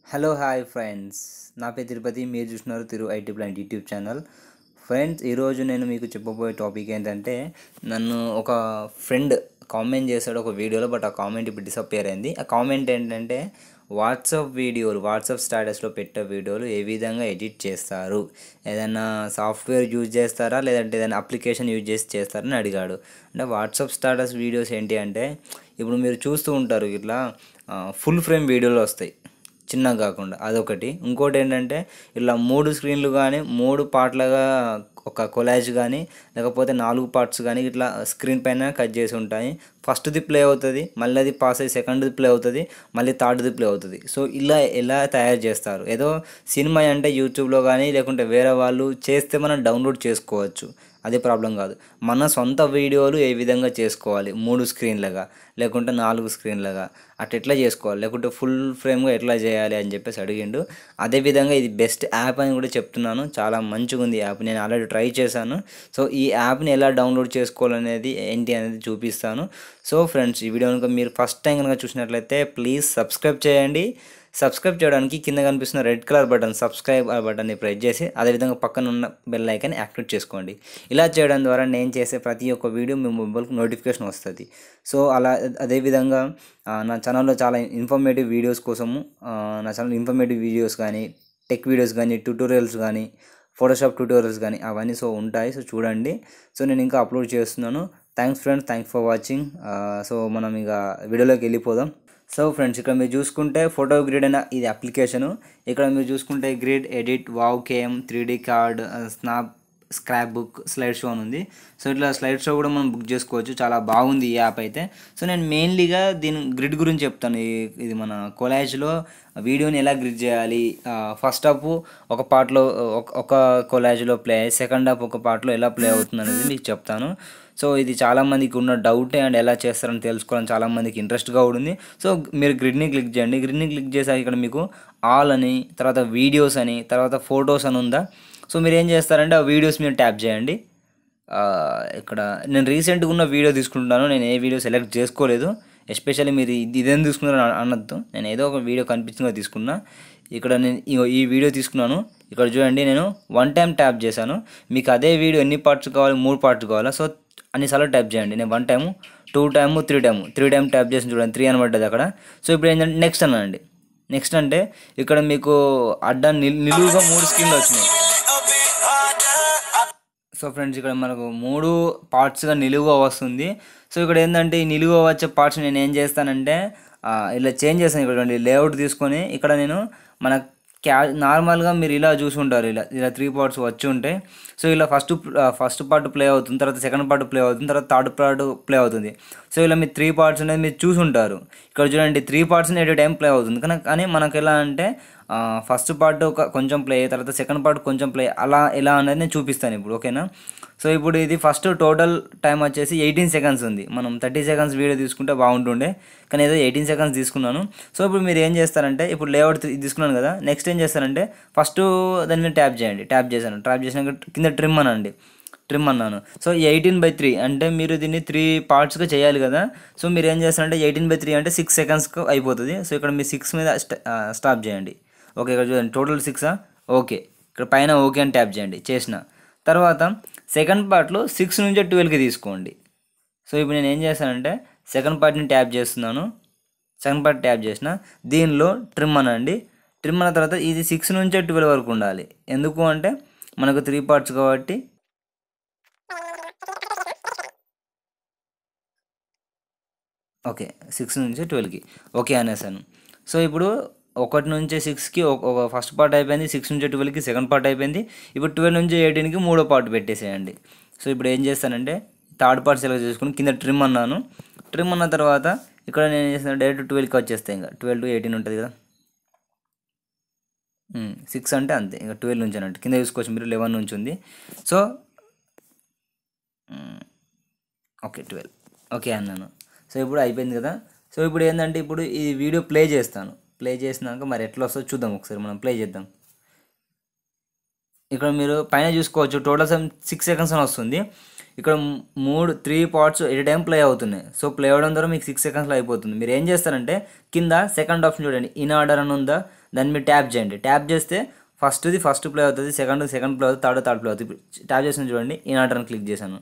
hello hi friends నా పేరు తిరుపతి మీరు చూస్తున్నారు Tiru IT plant YouTube channel friends ఈరోజు నేను మీకు చెప్పబోయే టాపిక్ ఏంటంటే నన్ను ఒక ఫ్రెండ్ కామెంట్ చేశాడు ఒక వీడియోలో బట్ ఆ కామెంట్ ఇప్పుడు డిసప్పియర్ అయింది ఆ కామెంట్ ఏంటంటే వాట్సాప్ వీడియోలు వాట్సాప్ స్టేటస్లో పెట్టే వీడియోలు ఏ విధంగా ఎడిట్ చేస్తారు ఏదైనా సాఫ్ట్వేర్ యూజ్ చేస్తారా లేదంటే ఏదైనా అప్లికేషన్ యూజ్ చేసి చేస్తారని అడిగాడు అంటే వాట్సాప్ స్టేటస్ వీడియోస్ ఏంటి అంటే ఇప్పుడు మీరు చూస్తూ ఉంటారు ఇట్లా ఫుల్ ఫ్రేమ్ వీడియోలు వస్తాయి చిన్నగా కాకుండా అదొకటి ఇంకోటి ఏంటంటే ఇలా మూడు స్క్రీన్లు కానీ మూడు పార్ట్లుగా ఒక కొలాజ్ కానీ లేకపోతే నాలుగు పార్ట్స్ కానీ ఇట్లా స్క్రీన్ పైన కట్ చేసి ఉంటాయి ఫస్ట్ది ప్లే అవుతుంది మళ్ళీ అది పాస్ అయ్యి సెకండ్ది ప్లే అవుతుంది మళ్ళీ థర్డ్ది ప్లే అవుతుంది సో ఇలా ఎలా తయారు చేస్తారు ఏదో సినిమా అంటే యూట్యూబ్లో కానీ లేకుంటే వేరే వాళ్ళు చేస్తే మనం డౌన్లోడ్ చేసుకోవచ్చు అది ప్రాబ్లం కాదు మన సొంత వీడియోలు ఏ విధంగా చేసుకోవాలి మూడు స్క్రీన్లుగా లేకుంటే నాలుగు స్క్రీన్లుగా అట్లా ఎట్లా చేసుకోవాలి లేకుంటే ఫుల్ ఫ్రేమ్గా ఎట్లా చేయాలి అని చెప్పేసి అడిగిండు అదేవిధంగా ఇది బెస్ట్ యాప్ అని కూడా చెప్తున్నాను చాలా మంచిగా ఉంది యాప్ నేను ఆల్రెడీ ట్రై చేశాను సో ఈ యాప్ని ఎలా డౌన్లోడ్ చేసుకోవాలనేది ఏంటి అనేది చూపిస్తాను సో ఫ్రెండ్స్ ఈ వీడియో కనుక మీరు ఫస్ట్ టైం కనుక చూసినట్లయితే ప్లీజ్ సబ్స్క్రైబ్ చేయండి సబ్స్క్రైబ్ చేయడానికి కింద కనిపిస్తున్న రెడ్ కలర్ బటన్ సబ్స్క్రైబ్ ఆ బటన్ని ప్రెస్ చేసి అదేవిధంగా పక్కన ఉన్న బెల్ ఐకాన్ యాక్టివేట్ చేసుకోండి ఇలా చేయడం ద్వారా నేను చేసే ప్రతి ఒక్క వీడియో మీ మొబైల్కి నోటిఫికేషన్ వస్తుంది సో అలా అదేవిధంగా ఆ, నా ఛానల్లో చాలా ఇన్ఫర్మేటివ్ వీడియోస్ కోసము ఆ, నా ఛానల్ ఇన్ఫర్మేటివ్ వీడియోస్ కానీ టెక్ వీడియోస్ కానీ ట్యూటోరియల్స్ కానీ ఫోటోషాప్ ట్యూటోరియల్స్ కానీ అవన్నీ సో ఉంటాయి సో చూడండి సో నేను ఇంకా అప్లోడ్ చేస్తున్నాను thanks friends thanks for watching so మనం ఇక వీడియోలోకి వెళ్ళిపోదాం సో ఫ్రెండ్స్ ఇక్కడ మీరు చూసుకుంటే ఫోటో గ్రిడ్ అనే ఇది అప్లికేషను ఇక్కడ మీరు చూసుకుంటే grid edit wow KM three D card snap scrapbook slide show అని ఉంది సో ఇట్లా స్లైడ్ షో కూడా మనం బుక్ చేసుకోవచ్చు చాలా బాగుంది ఈ యాప్ అయితే సో నేను మెయిన్లీగా దీని గ్రిడ్ గురించి చెప్తాను ఈ- ఇది మన కొలాజ్లో వీడియోని ఎలా గ్రిడ్ చేయాలి ఫస్ట్ హాఫ్ ఒక పార్ట్లో ఒక- ఒక కొలాజ్లో ప్లే సెకండ్ హాఫ్ ఒక పార్ట్లో ఎలా ప్లే అవుతుంది అనేది మీకు చెప్తాను సో ఇది చాలామందికి ఉన్న డౌటే అండ్ ఎలా చేస్తారని తెలుసుకోవాలని చాలామందికి ఇంట్రెస్ట్గా కూడా ఉంది సో మీరు గ్రిడ్ని క్లిక్ చేయండి గ్రిడ్ని క్లిక్ చేసాక ఇక్కడ మీకు ఆల్ అని తర్వాత వీడియోస్ అని తర్వాత ఫొటోస్ అని ఉందా సో మీరు ఏం చేస్తారంటే ఆ వీడియోస్ మీరు ట్యాప్ చేయండి ఆ, ఇక్కడ నేను రీసెంట్గా ఉన్న వీడియో తీసుకుంటున్నాను నేను ఏ వీడియో సెలెక్ట్ చేసుకోలేదు ఎస్పెషల్లీ మీరు ఇది ఇదేం తీసుకున్నారు అని అనొద్దు నేను ఏదో ఒక వీడియో కనిపించిందో తీసుకున్నా ఇక్కడ నేను ఇగో ఈ వీడియో తీసుకున్నాను ఇక్కడ చూడండి నేను వన్ టైం ట్యాప్ చేశాను మీకు అదే వీడియో ఎన్ని పార్ట్స్ కావాలి మూడు పార్ట్స్ కావాలా సో అన్నిసార్లు ట్యాప్ చేయండి నేను one time two time three time three time tap చేసి చూడండి త్రీ అని పడ్డది అక్కడ సో ఇప్పుడు ఏంటంటే నెక్స్ట్ అనండి నెక్స్ట్ అంటే ఇక్కడ మీకు అడ్డం నిల్- నిలువుగా మూడు స్క్రీన్లు వచ్చినాయి సో ఫ్రెండ్స్ ఇక్కడ మనకు మూడు పార్ట్స్గా నిలువుగా వస్తుంది సో ఇక్కడ ఏంటంటే ఈ నిలువుగా వచ్చే పార్ట్స్ నేను ఏం చేస్తానంటే ఆ, ఇలా చేంజ్ చేస్తాను ఇక్కడ లేఅవుట్ తీసుకొని ఇక్కడ నేను మన క్యా నార్మల్గా మీరు ఇలా చూసుంటారు ఇలా ఇలా త్రీ పార్ట్స్ వచ్చి ఉంటాయి సో ఇలా ఫస్ట్ ఫస్ట్ పార్ట్ ప్లే అవుతుంది తర్వాత సెకండ్ పార్ట్ ప్లే అవుతుంది తర్వాత థర్డ్ పార్ట్ ప్లే అవుతుంది సో ఇలా మీరు త్రీ పార్ట్స్ అనేది మీరు చూసుంటారు ఇక్కడ చూడండి three parts at time play అవుతుంది కానీ కానీ మనకు ఎలా అంటే ఫస్ట్ పార్ట్ ఒక కొంచెం ప్లే తర్వాత సెకండ్ పార్ట్ కొంచెం ప్లే అలా ఎలా అనేది నేను చూపిస్తాను ఇప్పుడు ఓకేనా సో ఇప్పుడు ఇది ఫస్ట్ టోటల్ టైం వచ్చేసి ఎయిటీన్ సెకండ్స్ ఉంది మనం థర్టీ సెకండ్స్ వీడియో తీసుకుంటే బాగుంటుండే కానీ ఏదో ఎయిటీన్ సెకండ్స్ తీసుకున్నాను సో ఇప్పుడు మీరు ఏం చేస్తారంటే ఇప్పుడు లేఅవుట్ తీసుకున్నాను కదా నెక్స్ట్ ఏం చేస్తారంటే ఫస్ట్ దాని మీద ట్యాప్ చేయండి ట్యాప్ చేశాను ట్యాప్ చేసినాక కింద ట్రిమ్ అనండి ట్రిమ్ అన్నాను సో ఎయిటీన్ బై త్రీ అంటే మీరు దీన్ని త్రీ పార్ట్స్గా చేయాలి కదా సో మీరు ఏం చేస్తారంటే ఎయిటీన్ బై త్రీ అంటే సిక్స్ సెకండ్స్కి అయిపోతుంది సో ఇక్కడ మీరు సిక్స్ మీద స్ట- ఆ, స్టాప్ చేయండి ఓకే ఇక్కడ చూడండి టోటల్ సిక్సా ఓకే ఇక్కడ పైన ఓకే అని ట్యాప్ చేయండి చేసిన తర్వాత సెకండ్ పార్ట్లో సిక్స్ నుంచి ట్వెల్వ్కి తీసుకోండి సో ఇప్పుడు నేను ఏం చేస్తానంటే సెకండ్ పార్ట్ని ట్యాప్ చేస్తున్నాను సెకండ్ పార్ట్ ట్యాప్ చేసిన దీనిలో ట్రిమ్ అనండి ట్రిమ్ అన్న తర్వాత ఇది సిక్స్ నుంచి ట్వెల్వ్ వరకు ఉండాలి ఎందుకు అంటే మనకు త్రీ పార్ట్స్ కాబట్టి ఓకే సిక్స్ నుంచి ట్వెల్వ్కి ఓకే అనేసాను సో ఇప్పుడు ఒకటి నుంచి సిక్స్కి ఒక ఫస్ట్ పార్ట్ అయిపోయింది సిక్స్ నుంచి ట్వెల్వ్కి సెకండ్ పార్ట్ అయిపోయింది ఇప్పుడు ట్వెల్వ్ నుంచి ఎయిటీన్కి మూడో పార్ట్ పెట్టేసేయండి సో ఇప్పుడు ఏం చేస్తానంటే థర్డ్ పార్ట్ సెలెక్ట్ చేసుకుని కింద ట్రిమ్ అన్నాను ట్రిమ్ అన్న తర్వాత ఇక్కడ నేను ఏం చేస్తాను డైరెక్ట్ ట్వెల్వ్కి వచ్చేస్తాయి ఇంకా ట్వెల్వ్ టు ఎయిటీన్ ఉంటుంది కదా సిక్స్ అంటే అంతే ఇంకా ట్వెల్వ్ నుంచి అన్నట్టు కింద చూసుకోవచ్చు మీరు లెవెన్ నుంచి ఉంది సో ఓకే ట్వెల్వ్ ఓకే అన్నాను సో ఇప్పుడు అయిపోయింది కదా సో ఇప్పుడు ఏంటంటే ఇప్పుడు ఈ వీడియో ప్లే చేస్తాను ప్లే చేసినాక మరి ఎట్లా వస్తుందో చూద్దాం ఒకసారి మనం ప్లే చేద్దాం ఇక్కడ మీరు పైన చూసుకోవచ్చు టోటల్ సమ్ సిక్స్ సెకండ్స్ అని వస్తుంది ఇక్కడ మ్- మూడు three parts at time play అవుతున్నాయి సో ప్లే అవ్వడం ద్వారా మీకు సిక్స్ సెకండ్స్లో అయిపోతుంది మీరు ఏం చేస్తారంటే కింద సెకండ్ ఆప్షన్ చూడండి ఇన్ ఆర్డర్ అని ఉందా దాన్ని మీరు ట్యాప్ చేయండి ట్యాప్ చేస్తే ఫస్ట్ది ఫస్ట్ ప్లే అవుతుంది సెకండ్ సెకండ్ ప్లే అవుతుంది థర్డ్ థర్డ్ ప్లే అవుతుంది ఇప్పుడు ట్యాప్ చేసిన చూడండి ఈ నాటని క్లిక్ చేశాను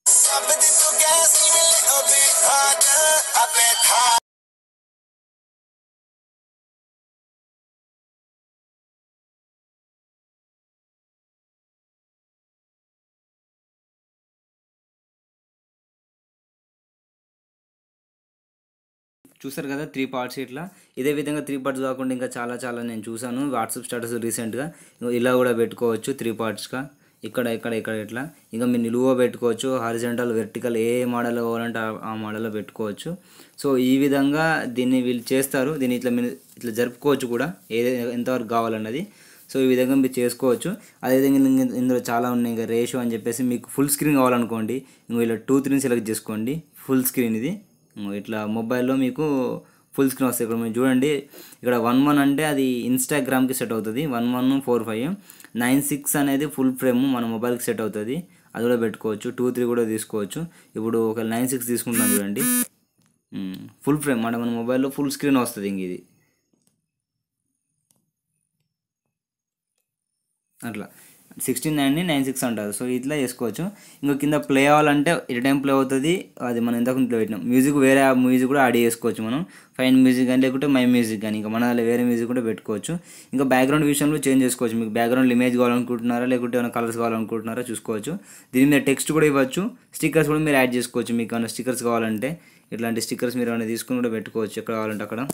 చూసారు కదా త్రీ పార్ట్స్ ఇట్లా ఇదే విధంగా త్రీ పార్ట్స్ కాకుండా ఇంకా చాలా చాలా నేను చూసాను వాట్సాప్ స్టేటస్ రీసెంట్గా ఇలా కూడా పెట్టుకోవచ్చు త్రీ పార్ట్స్గా ఇక్కడ ఇక్కడ ఇక్కడ ఇట్లా ఇంకా మీరు నిలువ పెట్టుకోవచ్చు హారిజెంటల్ వెర్టికల్ ఏ మోడల్ కావాలంటే ఆ- ఆ మోడల్లో పెట్టుకోవచ్చు సో ఈ విధంగా దీన్ని వీళ్ళు చేస్తారు దీన్ని ఇట్లా మీరు ఇట్లా జరుపుకోవచ్చు కూడా ఏది ఎంతవరకు కావాలన్నది సో ఈ విధంగా మీరు చేసుకోవచ్చు అదేవిధంగా ఇంక ఇందులో చాలా ఉన్నాయి ఇంకా రేషో అని చెప్పేసి మీకు ఫుల్ స్క్రీన్ కావాలనుకోండి ఇంకో ఇలా టూ త్రీని సెలెక్ట్ చేసుకోండి ఫుల్ స్క్రీన్ ఇది ఇంకో ఇట్లా మొబైల్లో మీకు ఫుల్ స్క్రీన్ వస్తాయి ఇక్కడ మీరు చూడండి ఇక్కడ వన్ వన్ అంటే అది ఇన్స్టాగ్రామ్కి సెట్ అవుతుంది one one four five nine six అనేది ఫుల్ ఫ్రేమ్ మన మొబైల్కి సెట్ అవుతుంది అది కూడా పెట్టుకోవచ్చు టూ త్రీ కూడా తీసుకోవచ్చు ఇప్పుడు ఒక నైన్ సిక్స్ తీసుకుంటాం చూడండి ఫుల్ ఫ్రేమ్ మన మన మొబైల్లో ఫుల్ స్క్రీన్ వస్తుంది ఇంక ఇది అట్లా సిక్స్టీన్ నైన్ని నైన్ సిక్స్ అంటారు సో ఇట్లా చేసుకోవచ్చు ఇంకా కింద ప్లే అవ్వాలంటే ఎట్ టైం ప్లే అవుతుంది అది మనం ఇంతకు ఇంట్లో పెట్టినాం మ్యూజిక్ వేరే మ్యూజిక్ కూడా యాడ్ చేసుకోవచ్చు మనం ఫైన్ మ్యూజిక్ కానీ లేకుంటే మై మ్యూజిక్ కానీ ఇంకా మన దాంట్లో వేరే మ్యూజిక్ కూడా పెట్టుకోవచ్చు ఇంకా బ్యాక్గ్రౌండ్ విషయంలో చేంజ్ చేసుకోవచ్చు మీకు బ్యాక్గ్రౌండ్ ఇమేజ్ కావాలనుకుంటున్నారా లేకుంటే ఏమైనా కలర్స్ కావాలనుకుంటున్నారా చూసుకోవచ్చు దీని మీద టెక్స్ట్ కూడా ఇవ్వచ్చు స్టిక్కర్స్ కూడా మీరు యాడ్ చేసుకోవచ్చు మీకు ఏమైనా స్టిక్కర్స్ కావాలంటే ఇట్లాంటి స్టిక్కర్స్ మీరు ఏమైనా తీసుకుని కూడా పెట్టుకోవచ్చు ఎక్కడ కావాలంటే అక్కడ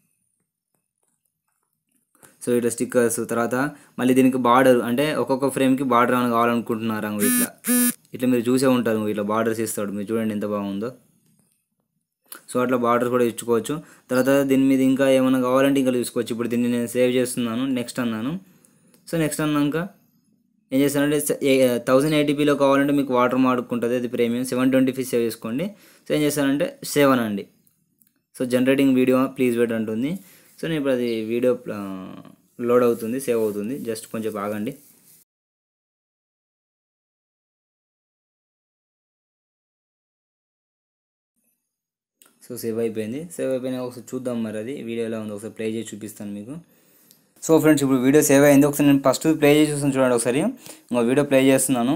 సో ఇట్లా స్టిక్కర్స్ తర్వాత మళ్ళీ దీనికి బార్డర్ అంటే ఒక్కొక్క ఫ్రేమ్కి బార్డర్ ఏమైనా కావాలనుకుంటున్నారు అంగ ఇట్లా ఇట్లా మీరు చూసే ఉంటారు ఇట్లా బార్డర్స్ ఇస్తాడు మీరు చూడండి ఎంత బాగుందో సో అట్లా బార్డర్ కూడా ఇచ్చుకోవచ్చు తర్వాత దీని మీద ఇంకా ఏమైనా కావాలంటే ఇంకా చూసుకోవచ్చు ఇప్పుడు దీన్ని నేను సేవ్ చేస్తున్నాను నెక్స్ట్ అన్నాను సో నెక్స్ట్ అన్నాక ఏం చేస్తానంటే థౌజండ్ ఎయిటీపీలో కావాలంటే మీకు వాటర్ మాడుకుంటుంది అది premium seven twenty p save చేసుకోండి సో ఏం చేస్తానంటే సెవెన్ అండి so generating video please wait అంటుంది సో నేను ఇప్పుడు అది వీడియో లోడ్ అవుతుంది సేవ్ అవుతుంది జస్ట్ కొంచెం ఆగండి సో సేవ్ అయిపోయింది సేవ్ అయిపోయినా ఒకసారి చూద్దాం మరి అది వీడియో ఎలా ఉందో ఒకసారి ప్లే చేసి చూపిస్తాను మీకు సో ఫ్రెండ్స్ ఇప్పుడు వీడియో సేవ్ అయింది ఒకసారి నేను ఫస్ట్ ప్లే చేసి చూస్తాను చూడండి ఒకసారి ఇంకో వీడియో ప్లే చేస్తున్నాను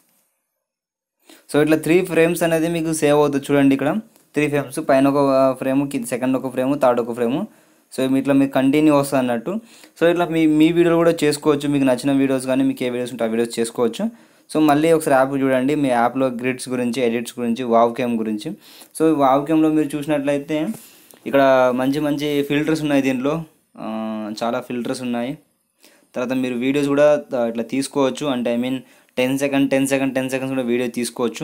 సో ఇట్లా త్రీ ఫ్రేమ్స్ అనేది మీకు సేవ్ అవుతుంది చూడండి ఇక్కడ త్రీ ఫ్రేమ్స్ పైన ఒక ఫ్రేమ్ కింద సెకండ్ ఒక ఫ్రేమ్ థర్డ్ ఒక ఫ్రేమ్ సో ఇట్లా మీకు కంటిన్యూ వస్తుంది అన్నట్టు సో ఇట్లా మీ మీ వీడియోలు కూడా చేసుకోవచ్చు మీకు నచ్చిన వీడియోస్ కానీ మీకు ఏ వీడియోస్ ఉంటే ఆ వీడియోస్ చేసుకోవచ్చు సో మళ్ళీ ఒకసారి యాప్ చూడండి మీ యాప్లో గ్రిడ్స్ గురించి ఎడిట్స్ గురించి వావ్ కేమ్ గురించి సో వావ్ కేమ్లో మీరు చూసినట్లయితే ఇక్కడ మంచి మంచి ఫిల్టర్స్ ఉన్నాయి దీంట్లో ఆ, చాలా ఫిల్టర్స్ ఉన్నాయి తర్వాత మీరు వీడియోస్ కూడా త- ఇట్లా తీసుకోవచ్చు అంటే I mean ten second ten second ten seconds కూడా వీడియో తీసుకోవచ్చు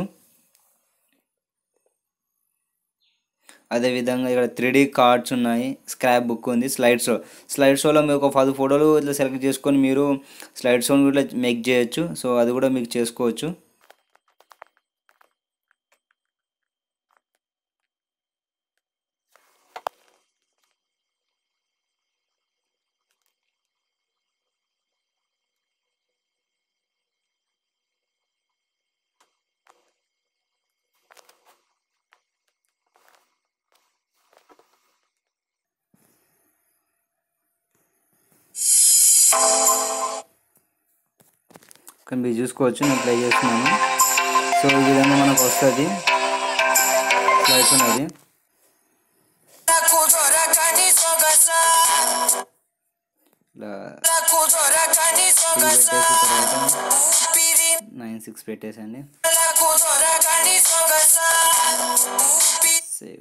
అదేవిధంగా ఇక్కడ త్రీ డీ కార్డ్స్ ఉన్నాయి స్క్రాప్ బుక్ ఉంది స్లైడ్ షో స్లైడ్ షోలో మీకు ఒక పది ఫోటోలు ఇట్లా సెలెక్ట్ చేసుకొని మీరు స్లైడ్ షోని కూడా మేక్ చేయొచ్చు సో అది కూడా మీకు చేసుకోవచ్చు ఇక్కడ మీరు చూసుకోవచ్చు నేను ప్లే చేస్తున్నాను సో ఈ విధంగా మనకు వస్తుంది స్లైడ్స్ ఉన్నది ఇలా పెట్టేసి తర్వాత నైన్ సిక్స్ పెట్టేసండి సేవ్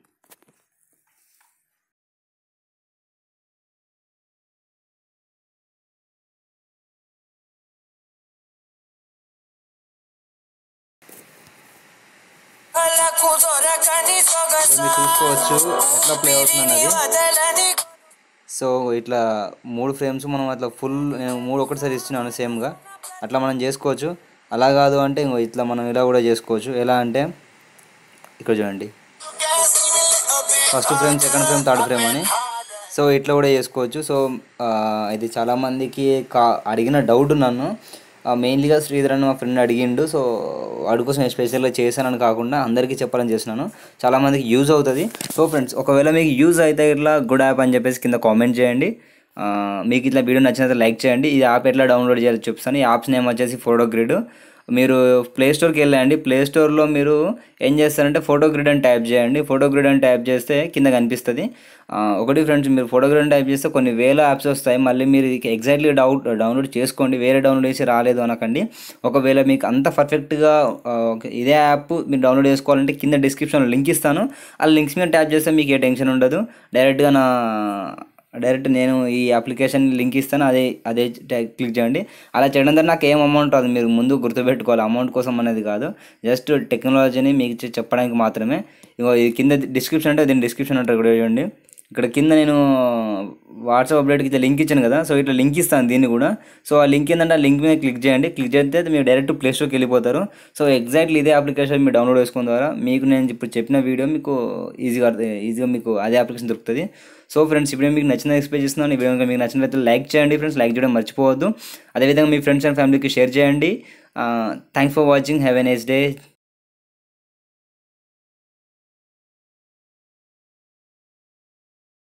మీరు చూసుకోవచ్చు ఎట్లా ప్లే అవుతుంది అన్నది సో ఇట్లా మూడు ఫ్రేమ్స్ మనం అట్లా ఫుల్ నేను మూడు ఒకటిసారి ఇస్తున్నాను సేమ్గా అట్లా మనం చేసుకోవచ్చు అలా కాదు అంటే ఇంకో ఇట్లా మనం ఇలా కూడా చేసుకోవచ్చు ఎలా అంటే ఇక్కడ చూడండి first frame second frame third frame అని సో ఇట్లా కూడా చేసుకోవచ్చు సో ఆ, ఇది చాలామందికి కా అడిగిన డౌట్ నన్ను మెయిన్లీగా శ్రీధర్ అని మా ఫ్రెండ్ అడిగిండు సో వాడి కోసం నేను స్పెషల్గా చేశానని కాకుండా అందరికీ చెప్పాలని చేస్తున్నాను చాలామందికి యూజ్ అవుతుంది సో ఫ్రెండ్స్ ఒకవేళ మీకు యూజ్ అయితే ఇట్లా గుడ్ యాప్ అని చెప్పేసి కింద కామెంట్ చేయండి ఆ, మీకు ఇట్లా వీడియో నచ్చినట్లయితే లైక్ చేయండి ఈ యాప్ ఎట్లా డౌన్లోడ్ చేయాలో చూపిస్తాను ఈ యాప్స్ నేమ్ వచ్చేసి ఫోటో గ్రిడ్ మీరు ప్లే స్టోర్కి వెళ్ళండి ప్లే స్టోర్లో మీరు ఏం చేస్తారంటే ఫోటో గ్రిడ్ అని టైప్ చేయండి ఫోటో గ్రిడ్ అని టైప్ చేస్తే కింద కనిపిస్తుంది ఆ, ఒకటి ఫ్రెండ్స్ మీరు ఫోటో గ్రిడ్ అని టైప్ చేస్తే కొన్ని వేల యాప్స్ వస్తాయి మళ్ళీ మీరు ఎగ్జాక్ట్లీ డౌట్ డౌన్లోడ్ చేసుకోండి వేరే డౌన్లోడ్ చేసి రాలేదు అనకండి ఒకవేళ మీకు అంత పర్ఫెక్ట్గా ఆ, ఓకే, ఇదే యాప్ మీరు డౌన్లోడ్ చేసుకోవాలంటే కింద డిస్క్రిప్షన్లో లింక్ ఇస్తాను ఆ లింక్స్ మీద ట్యాప్ చేస్తే మీకు ఏ టెన్షన్ ఉండదు డైరెక్ట్గా నా డైరెక్ట్ నేను ఈ అప్లికేషన్ లింక్ ఇస్తాను అదే అదే ట్యా- క్లిక్ చేయండి అలా చేయడం ద్వారా నాకు ఏం అమౌంట్ రాదు మీరు ముందు గుర్తుపెట్టుకోవాలి అమౌంట్ కోసం అనేది కాదు జస్ట్ టెక్నాలజీని మీకు చె- చెప్పడానికి మాత్రమే ఇగో ఇది కింద డిస్క్రిప్షన్ అంటే దీని డిస్క్రిప్షన్ అంటే కూడా చూడండి ఇక్కడ కింద నేను వాట్సాప్ అప్డేట్కి ఇట్లా లింక్ ఇచ్చాను కదా సో ఇట్లా లింక్ ఇస్తాను దీన్ని కూడా సో ఆ లింక్ ఏంటంటే ఆ లింక్ మీద క్లిక్ చేయండి క్లిక్ చేస్తే మీరు డైరెక్ట్ ప్లే స్టోర్కి వెళ్ళిపోతారు సో ఎగ్జాక్ట్లీ ఇదే అప్లికేషన్ మీరు డౌన్లోడ్ చేసుకున్న ద్వారా మీకు నేను ఇప్పుడు చెప్పిన వీడియో మీకు ఈజీగా అర్థం- ఈజీగా మీకు అదే అప్లికేషన్ దొరుకుతుంది సో ఫ్రెండ్స్ ఇప్పుడు మీకు నచ్చిన ఎక్స్ప్లెయిన్ చేస్తున్నాను ఈ వీడియో కనుక మీకు నచ్చినట్లయితే లైక్ చేయండి ఫ్రెండ్స్ లైక్ చేయడం మర్చిపోవద్దు అదేవిధంగా మీ ఫ్రెండ్స్ అండ్ ఫ్యామిలీకి షేర్ చేయండి thanks for watching have a nice day